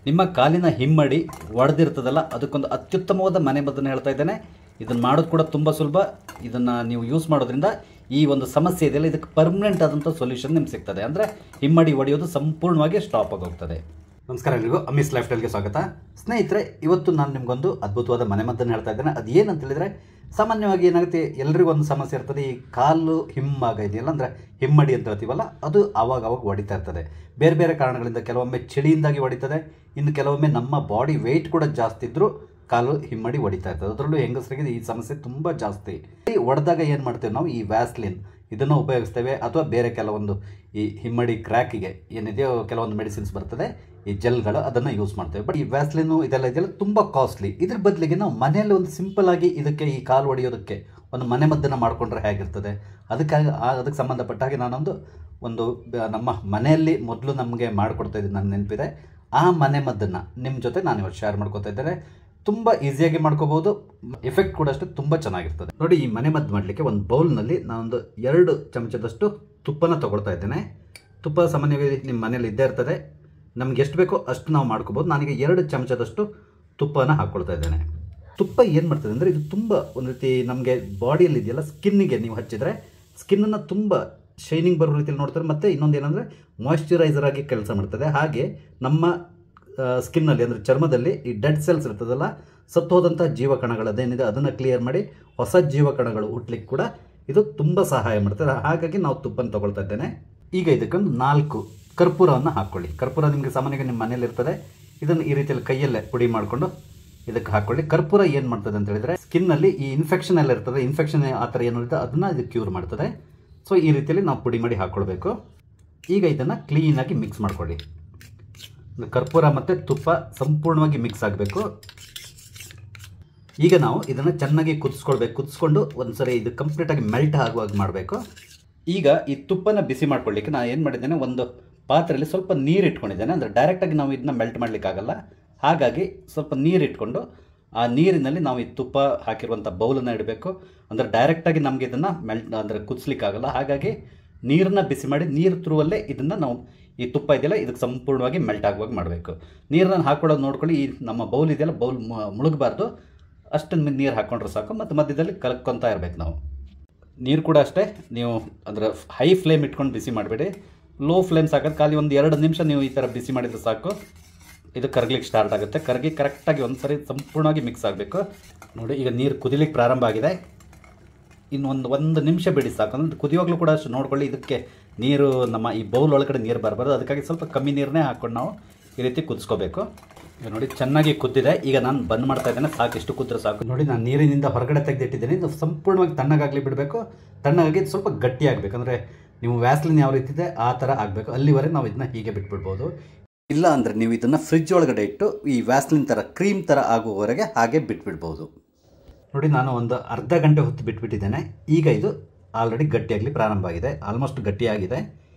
ನಿಮ್ಮ ಕಾಲಿನ ಹಿಮ್ಮಡಿ ಒಡೆದಿರ್ತದಲ್ಲ ಅದಕ್ಕೊಂದು ಅತ್ಯುತ್ತಮವಾದ ಮನೆ ಮದ್ದನ್ನು ಹೇಳ್ತಾ ಇದ್ದೇನೆ ಇದನ್ನು ಮಾಡೋದು ಕೂಡ ತುಂಬ ಸುಲಭ ಇದನ್ನು ನೀವು ಯೂಸ್ ಮಾಡೋದ್ರಿಂದ ಈ ಒಂದು ಸಮಸ್ಯೆ ಇದೆಯಲ್ಲ ಇದಕ್ಕೆ ಪರ್ಮನೆಂಟ್ ಆದಂಥ ಸೊಲ್ಯೂಷನ್ ನಿಮ್ಗೆ ಸಿಗ್ತದೆ ಅಂದರೆ ಹಿಮ್ಮಡಿ ಒಡೆಯೋದು ಸಂಪೂರ್ಣವಾಗಿ ಸ್ಟಾಪ್ ಆಗಿ ಹೋಗ್ತದೆ ನಮಸ್ಕಾರ ಎಲ್ರಿಗೂ ಅಮಿಸ್ ಲೈಫ್ ಸ್ಟೈಲ್ಗೆ ಸ್ವಾಗತ ಸ್ನೇಹಿತರೆ ಇವತ್ತು ನಾನು ನಿಮಗೊಂದು ಅದ್ಭುತವಾದ ಮನೆಮದ್ದನ್ನು ಹೇಳ್ತಾ ಇದ್ದೇನೆ ಅದು ಏನಂತ ಹೇಳಿದ್ರೆ ಸಾಮಾನ್ಯವಾಗಿ ಏನಾಗುತ್ತೆ ಎಲ್ರಿಗೂ ಒಂದು ಸಮಸ್ಯೆ ಇರ್ತದೆ ಈ ಕಾಲು ಹಿಮ್ಮಾಗ ಇದೆಯಲ್ಲ ಅಂದರೆ ಹಿಮ್ಮಡಿ ಅಂತ ಹೇಳ್ತೀವಲ್ಲ ಅದು ಆವಾಗ ಅವಾಗ ಹೊಡಿತಾ ಇರ್ತದೆ ಬೇರೆ ಬೇರೆ ಕಾರಣಗಳಿಂದ ಕೆಲವೊಮ್ಮೆ ಚಳಿಯಿಂದಾಗಿ ಹೊಡಿತದೆ ಇನ್ನು ಕೆಲವೊಮ್ಮೆ ನಮ್ಮ ಬಾಡಿ ವೆಯ್ಟ್ ಕೂಡ ಜಾಸ್ತಿ ಇದ್ದರೂ ಕಾಲು ಹಿಮ್ಮಡಿ ಹೊಡಿತಾ ಇರ್ತದೆ ಅದರಲ್ಲೂ ಹೆಂಗಸರಿಗೆ ಈ ಸಮಸ್ಯೆ ತುಂಬ ಜಾಸ್ತಿ ಈ ಹೊಡೆದಾಗ ಏನು ಮಾಡ್ತೇವೆ ನಾವು ಈ ವ್ಯಾಸ್ಲಿನ್ ಇದನ್ನು ಉಪಯೋಗಿಸ್ತೇವೆ ಅಥವಾ ಬೇರೆ ಕೆಲವೊಂದು ಈ ಹಿಮ್ಮಡಿ ಕ್ರ್ಯಾಕಿಗೆ ಏನಿದೆಯೋ ಕೆಲವೊಂದು ಮೆಡಿಸಿನ್ಸ್ ಬರ್ತದೆ ಈ ಜೆಲ್ಗಳು ಅದನ್ನು ಯೂಸ್ ಮಾಡ್ತೇವೆ ಬಟ್ ಈ ವ್ಯಾಸ್ಲಿನು ಇದೆಲ್ಲ ಇದೆಲ್ಲ ತುಂಬ ಕಾಸ್ಟ್ಲಿ ಇದ್ರ ಬದಲಿಗೆ ನಾವು ಮನೆಯಲ್ಲಿ ಒಂದು ಸಿಂಪಲ್ ಆಗಿ ಇದಕ್ಕೆ ಈ ಕಾಲು ಹೊಡೆಯೋದಕ್ಕೆ ಒಂದು ಮನೆ ಮದ್ದನ್ನು ಮಾಡಿಕೊಂಡ್ರೆ ಹೇಗಿರ್ತದೆ ಅದಕ್ಕಾಗಿ ಆ- ಅದಕ್ಕೆ ಸಂಬಂಧಪಟ್ಟ ಹಾಗೆ ನಾನೊಂದು ಒಂದು ಬ- ನಮ್ಮ ಮನೆಯಲ್ಲಿ ಮೊದಲು ನಮಗೆ ಮಾಡಿಕೊಡ್ತಾ ಇದ್ದೀನಿ ನನ್ನ ನೆನಪಿದೆ ಆ ಮನೆ ಮದ್ದನ್ನು ನಿಮ್ಮ ಜೊತೆ ನಾನು ಇವತ್ತು ಶೇರ್ ಮಾಡ್ಕೊತಾ ಇದ್ದೇನೆ ತುಂಬ ಈಸಿಯಾಗಿ ಮಾಡ್ಕೋಬಹುದು ಎಫೆಕ್ಟ್ ಕೂಡ ಅಷ್ಟೇ ತುಂಬ ಚೆನ್ನಾಗಿರ್ತದೆ ನೋಡಿ ಈ ಮನೆ ಮದ್ದು ಮಾಡಲಿಕ್ಕೆ ಒಂದು ಬೌಲ್ನಲ್ಲಿ ನಾನೊಂದು ಎರಡು ಚಮಚದಷ್ಟು ತುಪ್ಪನ ತಗೊಳ್ತಾ ಇದ್ದೇನೆ ತುಪ್ಪ ಸಾಮಾನ್ಯವಾಗಿ ನಿಮ್ಮ ಮನೇಲಿ ಇದ್ದೇ ಇರ್ತದೆ ನಮ್ಗೆ ಎಷ್ಟು ಬೇಕೋ ಅಷ್ಟು ನಾವು ಮಾಡ್ಕೋಬೋದು ನಾನೀಗ ಎರಡು ಚಮಚದಷ್ಟು ತುಪ್ಪನ ಹಾಕ್ಕೊಳ್ತಾ ಇದ್ದೇನೆ ತುಪ್ಪ ಏನು ಮಾಡ್ತದೆ ಅಂದರೆ ಇದು ತುಂಬ ಒಂದು ರೀತಿ ನಮಗೆ ಬಾಡಿಯಲ್ಲಿ ಇದೆಯಲ್ಲ ಸ್ಕಿನ್ನಿಗೆ ನೀವು ಹಚ್ಚಿದರೆ ಸ್ಕಿನ್ನನ್ನು ತುಂಬ ಶೈನಿಂಗ್ ಬರೋ ರೀತಿಯಲ್ಲಿ ನೋಡ್ತಾರೆ ಮತ್ತು ಇನ್ನೊಂದು ಏನಂದರೆ ಮಾಯ್ಶ್ಚರೈಸರ್ ಆಗಿ ಕೆಲಸ ಮಾಡ್ತದೆ ಹಾಗೆ ನಮ್ಮ ಸ್ಕಿನ್ನಲ್ಲಿ ಅಂದರೆ ಚರ್ಮದಲ್ಲಿ ಈ ಡೆಡ್ ಸೆಲ್ಸ್ ಇರ್ತದಲ್ಲ ಸತ್ತೋದಂಥ ಜೀವಕಣಗಳದೇನಿದೆ ಅದನ್ನು ಕ್ಲಿಯರ್ ಮಾಡಿ ಹೊಸ ಜೀವಕಣಗಳು ಹುಟ್ಲಿಕ್ಕೆ ಕೂಡ ಇದು ತುಂಬ ಸಹಾಯ ಮಾಡ್ತದೆ ಹಾಗಾಗಿ ನಾವು ತುಪ್ಪನ ತಗೊಳ್ತಾ ಇದ್ದೇನೆ ಈಗ ಇದಕ್ಕೊಂದು ನಾಲ್ಕು ಕರ್ಪೂರವನ್ನು ಹಾಕ್ಕೊಳ್ಳಿ ಕರ್ಪೂರ ನಿಮಗೆ ಸಾಮಾನ್ಯವಾಗಿ ನಿಮ್ಮ ಮನೇಲಿ ಇರ್ತದೆ ಇದನ್ನು ಈ ರೀತಿಯಲ್ಲಿ ಕೈಯಲ್ಲೇ ಪುಡಿ ಮಾಡಿಕೊಂಡು ಇದಕ್ಕೆ ಹಾಕ್ಕೊಳ್ಳಿ ಕರ್ಪೂರ ಏನು ಮಾಡ್ತದೆ ಅಂತ ಹೇಳಿದ್ರೆ ಸ್ಕಿನ್ನಲ್ಲಿ ಈ ಇನ್ಫೆಕ್ಷನ್ ಎಲ್ಲ ಇರ್ತದೆ ಇನ್ಫೆಕ್ಷನ್ ಆ ಥರ ಏನು ಇರುತ್ತೆ ಅದನ್ನು ಇದು ಕ್ಯೂರ್ ಮಾಡ್ತದೆ ಸೊ ಈ ರೀತಿಯಲ್ಲಿ ನಾವು ಪುಡಿ ಮಾಡಿ ಹಾಕ್ಕೊಳ್ಬೇಕು ಈಗ ಇದನ್ನು ಕ್ಲೀನಾಗಿ ಮಿಕ್ಸ್ ಮಾಡ್ಕೊಳ್ಳಿ ಇದು ಕರ್ಪೂರ ಮತ್ತು ತುಪ್ಪ ಸಂಪೂರ್ಣವಾಗಿ ಮಿಕ್ಸ್ ಆಗಬೇಕು ಈಗ ನಾವು ಇದನ್ನು ಚೆನ್ನಾಗಿ ಕುದಿಸ್ಕೊಳ್ಬೇಕು ಕುದಿಸ್ಕೊಂಡು ಒಂದ್ಸರಿ ಇದು ಕಂಪ್ಲೀಟಾಗಿ ಮೆಲ್ಟ್ ಆಗುವಾಗ ಮಾಡಬೇಕು ಈಗ ಈ ತುಪ್ಪನ ಬಿಸಿ ಮಾಡ್ಕೊಳ್ಳಿಕ್ಕೆ ನಾನು ಏನು ಮಾಡಿದ್ದೇನೆ ಒಂದು ಪಾತ್ರೆಯಲ್ಲಿ ಸ್ವಲ್ಪ ನೀರು ಇಟ್ಕೊಂಡಿದ್ದೇನೆ ಅಂದರೆ ಡೈರೆಕ್ಟಾಗಿ ನಾವು ಇದನ್ನ ಮೆಲ್ಟ್ ಮಾಡಲಿಕ್ಕಾಗಲ್ಲ ಹಾಗಾಗಿ ಸ್ವಲ್ಪ ನೀರು ಇಟ್ಕೊಂಡು ಆ ನೀರಿನಲ್ಲಿ ನಾವು ಈ ತುಪ್ಪ ಹಾಕಿರುವಂಥ ಬೌಲನ್ನು ಇಡಬೇಕು ಅಂದರೆ ಡೈರೆಕ್ಟಾಗಿ ನಮಗೆ ಇದನ್ನು ಮೆಲ್ಟ್ ಅಂದರೆ ಕುದಿಸ್ಲಿಕ್ಕಾಗಲ್ಲ ಹಾಗಾಗಿ ನೀರನ್ನ ಬಿಸಿ ಮಾಡಿ ನೀರು ಥ್ರೂವಲ್ಲೇ ಇದನ್ನು ನಾವು ಈ ತುಪ್ಪ ಇದೆಯಲ್ಲ ಇದಕ್ಕೆ ಸಂಪೂರ್ಣವಾಗಿ ಮೆಲ್ಟ್ ಆಗುವಾಗ ಮಾಡಬೇಕು ನೀರನ್ನು ಹಾಕೊಳ್ಳೋದು ನೋಡ್ಕೊಳ್ಳಿ ಈ ನಮ್ಮ ಬೌಲ್ ಇದೆಯಲ್ಲ ಬೌಲ್ ಮುಳುಗಬಾರ್ದು ಅಷ್ಟನ್ನು ನೀರು ಹಾಕ್ಕೊಂಡ್ರೆ ಸಾಕು ಮತ್ತು ಮಧ್ಯದಲ್ಲಿ ಕಲ್ಕೊತಾ ಇರಬೇಕು ನಾವು ನೀರು ಕೂಡ ಅಷ್ಟೇ ನೀವು ಅಂದರೆ ಹೈ ಫ್ಲೇಮ್ ಇಟ್ಕೊಂಡು ಬಿಸಿ ಮಾಡಬೇಡಿ ಲೋ ಫ್ಲೇಮ್ ಸಾಕೋದು ಖಾಲಿ ಒಂದು ಎರಡು ನಿಮಿಷ ನೀವು ಈ ಥರ ಬಿಸಿ ಮಾಡಿದ್ರೆ ಸಾಕು ಇದು ಕರಗ್ಲಿಕ್ಕೆ ಸ್ಟಾರ್ಟ್ ಆಗುತ್ತೆ ಕರಗಿ ಕರೆಕ್ಟಾಗಿ ಒಂದು ಸರಿ ಸಂಪೂರ್ಣವಾಗಿ ಮಿಕ್ಸ್ ಆಗಬೇಕು ನೋಡಿ ಈಗ ನೀರು ಕುದಿಲಿಕ್ಕೆ ಪ್ರಾರಂಭ ಆಗಿದೆ ಇನ್ನು ಒಂದು ಒಂದು ನಿಮಿಷ ಬಿಡಿ ಸಾಕು ಅಂದರೆ ಕುದಿಯೋಗ್ಲೂ ಕೂಡ ಅಷ್ಟು ನೋಡ್ಕೊಳ್ಳಿ ಇದಕ್ಕೆ ನೀರು ನಮ್ಮ ಈ ಬೌಲ್ ಒಳಗಡೆ ನೀರು ಬರಬಾರ್ದು ಅದಕ್ಕಾಗಿ ಸ್ವಲ್ಪ ಕಮ್ಮಿ ನೀರನ್ನೇ ಹಾಕ್ಕೊಂಡು ನಾವು ಈ ರೀತಿ ಕುದಿಸ್ಕೋಬೇಕು ಈಗ ನೋಡಿ ಚೆನ್ನಾಗಿ ಕುದ್ದಿದೆ ಈಗ ನಾನು ಬಂದ್ ಮಾಡ್ತಾ ಇದ್ದೇನೆ ಸಾಕು ಇಷ್ಟು ಕುದ್ರೆ ಸಾಕು ನೋಡಿ ನಾನು ನೀರಿನಿಂದ ಹೊರಗಡೆ ತೆಗೆದಿಟ್ಟಿದ್ದೀನಿ ಇದು ಸಂಪೂರ್ಣವಾಗಿ ತಣ್ಣಗಾಗಲಿ ಬಿಡಬೇಕು ತಣ್ಣಗಾಗಿ ಇದು ಸ್ವಲ್ಪ ಗಟ್ಟಿ ಆಗಬೇಕು ಅಂದರೆ ನೀವು ವ್ಯಾಸ್ಲಿನ್ ಯಾವ ರೀತಿ ಇದೆ ಆ ಥರ ಆಗಬೇಕು ಅಲ್ಲಿವರೆಗೆ ನಾವು ಇದನ್ನ ಹೀಗೆ ಬಿಟ್ಬಿಡ್ಬೋದು ಇಲ್ಲ ಅಂದರೆ ನೀವು ಇದನ್ನು ಫ್ರಿಜ್ ಒಳಗಡೆ ಇಟ್ಟು ಈ ವ್ಯಾಸ್ಲಿನ್ ಥರ ಕ್ರೀಮ್ ಥರ ಆಗುವವರೆಗೆ ಹಾಗೆ ಬಿಟ್ಬಿಡ್ಬೋದು ನೋಡಿ ನಾನು ಒಂದು ಅರ್ಧ ಗಂಟೆ ಹೊತ್ತು ಬಿಟ್ಬಿಟ್ಟಿದ್ದೇನೆ ಈಗ ಇದು ಆಲ್ರೆಡಿ ಗಟ್ಟಿಯಾಗಲಿ ಪ್ರಾರಂಭ ಆಗಿದೆ ಆಲ್ಮೋಸ್ಟ್ ಗಟ್ಟಿಯಾಗಿದೆ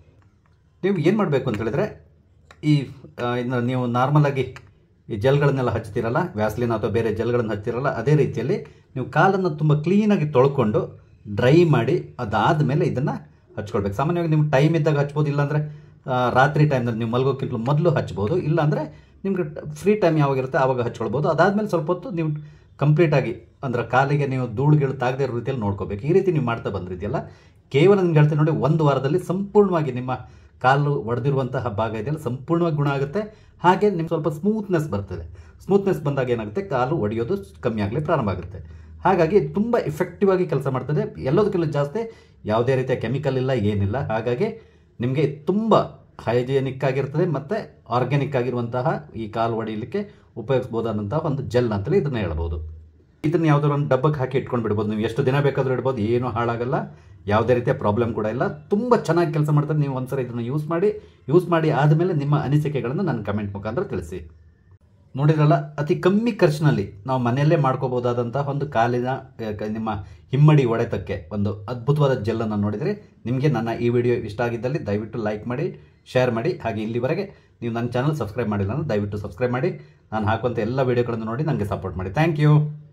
ನೀವು ಏನು ಮಾಡಬೇಕು ಅಂತ ಹೇಳಿದ್ರೆ ಈ ಆ, ಇನ್ನು ನೀವು ನಾರ್ಮಲಾಗಿ ಈ ಜೆಲ್ಗಳನ್ನೆಲ್ಲ ಹಚ್ತೀರಲ್ಲ ವ್ಯಾಸ್ಲಿನ್ ಅಥವಾ ಬೇರೆ ಜೆಲ್ಗಳನ್ನು ಹಚ್ತೀರಲ್ಲ ಅದೇ ರೀತಿಯಲ್ಲಿ ನೀವು ಕಾಲನ್ನು ತುಂಬ ಕ್ಲೀನಾಗಿ ತೊಳ್ಕೊಂಡು ಡ್ರೈ ಮಾಡಿ ಅದಾದಮೇಲೆ ಇದನ್ನು ಹಚ್ಕೊಳ್ಬೇಕು ಸಾಮಾನ್ಯವಾಗಿ ನೀವು ಟೈಮ್ ಇದ್ದಾಗ ಹಚ್ಬೋದು ಇಲ್ಲಾಂದರೆ ಆ, ರಾತ್ರಿ ಟೈಮ್ನಲ್ಲಿ ನೀವು ಮಲ್ಗೋಕ್ಕಿಂತ ಮೊದಲು ಹಚ್ಬೋದು ಇಲ್ಲಾಂದರೆ ನಿಮ್ಗೆ ಫ್ರೀ ಟೈಮ್ ಯಾವಾಗಿರುತ್ತೆ ಆವಾಗ ಹಚ್ಕೊಳ್ಬೋದು ಅದಾದಮೇಲೆ ಸ್ವಲ್ಪ ಹೊತ್ತು ನೀವು ಕಂಪ್ಲೀಟಾಗಿ ಅಂದ್ರೆ ಕಾಲಿಗೆ ನೀವು ಧೂಳು ಗೀಳು ತಾಗದೇ ಇರೋ ರೀತಿಯಲ್ಲಿ ನೋಡ್ಕೋಬೇಕು ಈ ರೀತಿ ನೀವು ಮಾಡ್ತಾ ಬಂದಿದೆಯಲ್ಲ ಕೇವಲ ನಿಮ್ಗೆ ಹೇಳ್ತೀನಿ ನೋಡಿ ಒಂದು ವಾರದಲ್ಲಿ ಸಂಪೂರ್ಣವಾಗಿ ನಿಮ್ಮ ಕಾಲು ಒಡೆದಿರುವಂತಹ ಭಾಗ ಇದೆಯಲ್ಲ ಸಂಪೂರ್ಣವಾಗಿ ಗುಣ ಆಗುತ್ತೆ ಹಾಗೆ ನಿಮ್ಗೆ ಸ್ವಲ್ಪ ಸ್ಮೂತ್ನೆಸ್ ಬರ್ತದೆ ಸ್ಮೂತ್ನೆಸ್ ಬಂದಾಗ ಏನಾಗುತ್ತೆ ಕಾಲು ಒಡೆಯೋದು ಕಮ್ಮಿ ಆಗಲಿ ಪ್ರಾರಂಭ ಆಗುತ್ತೆ ಹಾಗಾಗಿ ತುಂಬ ಎಫೆಕ್ಟಿವ್ ಆಗಿ ಕೆಲಸ ಮಾಡ್ತದೆ ಎಲ್ಲದಕ್ಕಿಂತ ಜಾಸ್ತಿ ಯಾವುದೇ ರೀತಿಯ ಕೆಮಿಕಲ್ ಇಲ್ಲ ಏನಿಲ್ಲ ಹಾಗಾಗಿ ನಿಮಗೆ ತುಂಬ ಹೈಜಿನಿಕ್ ಆಗಿರ್ತದೆ ಮತ್ತು ಆರ್ಗ್ಯಾನಿಕ್ ಆಗಿರುವಂತಹ ಈ ಕಾಲು ಹೊಡೆಯಲಿಕ್ಕೆ ಉಪಯೋಗಿಸ್ಬೋದಾದಂತಹ ಒಂದು ಜೆಲ್ ಅಂತಲೇ ಇದನ್ನು ಹೇಳ್ಬೋದು ಇದನ್ನು ಯಾವುದಾದ್ರು ಒಂದು ಡಬ್ಬಕ್ಕೆ ಹಾಕಿ ಇಟ್ಕೊಂಡು ಬಿಡ್ಬೋದು ನೀವು ಎಷ್ಟು ದಿನ ಬೇಕಾದರೂ ಇಡ್ಬೋದು ಏನೂ ಹಾಳಾಗಲ್ಲ ಯಾವುದೇ ರೀತಿಯ ಪ್ರಾಬ್ಲಮ್ ಕೂಡ ಇಲ್ಲ ತುಂಬ ಚೆನ್ನಾಗಿ ಕೆಲಸ ಮಾಡ್ತಾರೆ ನೀವು ಒಂದ್ಸರಿ ಇದನ್ನು ಯೂಸ್ ಮಾಡಿ ಯೂಸ್ ಮಾಡಿ ಆದಮೇಲೆ ನಿಮ್ಮ ಅನಿಸಿಕೆಗಳನ್ನು ನನ್ನ ಕಮೆಂಟ್ ಮುಖಾಂತರ ತಿಳಿಸಿ ನೋಡಿದ್ರಲ್ಲ ಅತಿ ಕಮ್ಮಿ ಖರ್ಚಿನಲ್ಲಿ ನಾವು ಮನೆಯಲ್ಲೇ ಮಾಡ್ಕೋಬೋದಾದಂತಹ ಒಂದು ಕಾಲಿನ ಆ, ಕ- ನಿಮ್ಮ ಹಿಮ್ಮಡಿ ಹೊಡೆತಕ್ಕೆ ಒಂದು ಅದ್ಭುತವಾದ ಜೆಲ್ಲನ್ನು ನೋಡಿದರೆ ನಿಮಗೆ ನನ್ನ ಈ ವಿಡಿಯೋ ಇಷ್ಟ ಆಗಿದ್ದಲ್ಲಿ ದಯವಿಟ್ಟು ಲೈಕ್ ಮಾಡಿ ಶೇರ್ ಮಾಡಿ ಹಾಗೆ ಇಲ್ಲಿವರೆಗೆ ನೀವು ನನ್ನ ಚಾನಲ್ ಸಬ್ಸ್ಕ್ರೈಬ್ ಮಾಡಿಲ್ಲ ಅಂದರೆ ದಯವಿಟ್ಟು ಸಬ್ಸ್ಕ್ರೈಬ್ ಮಾಡಿ ನಾನು ಹಾಕುವಂಥ ಎಲ್ಲ ವಿಡಿಯೋಗಳನ್ನು ನೋಡಿ ನನಗೆ ಸಪೋರ್ಟ್ ಮಾಡಿ ಥ್ಯಾಂಕ್ ಯು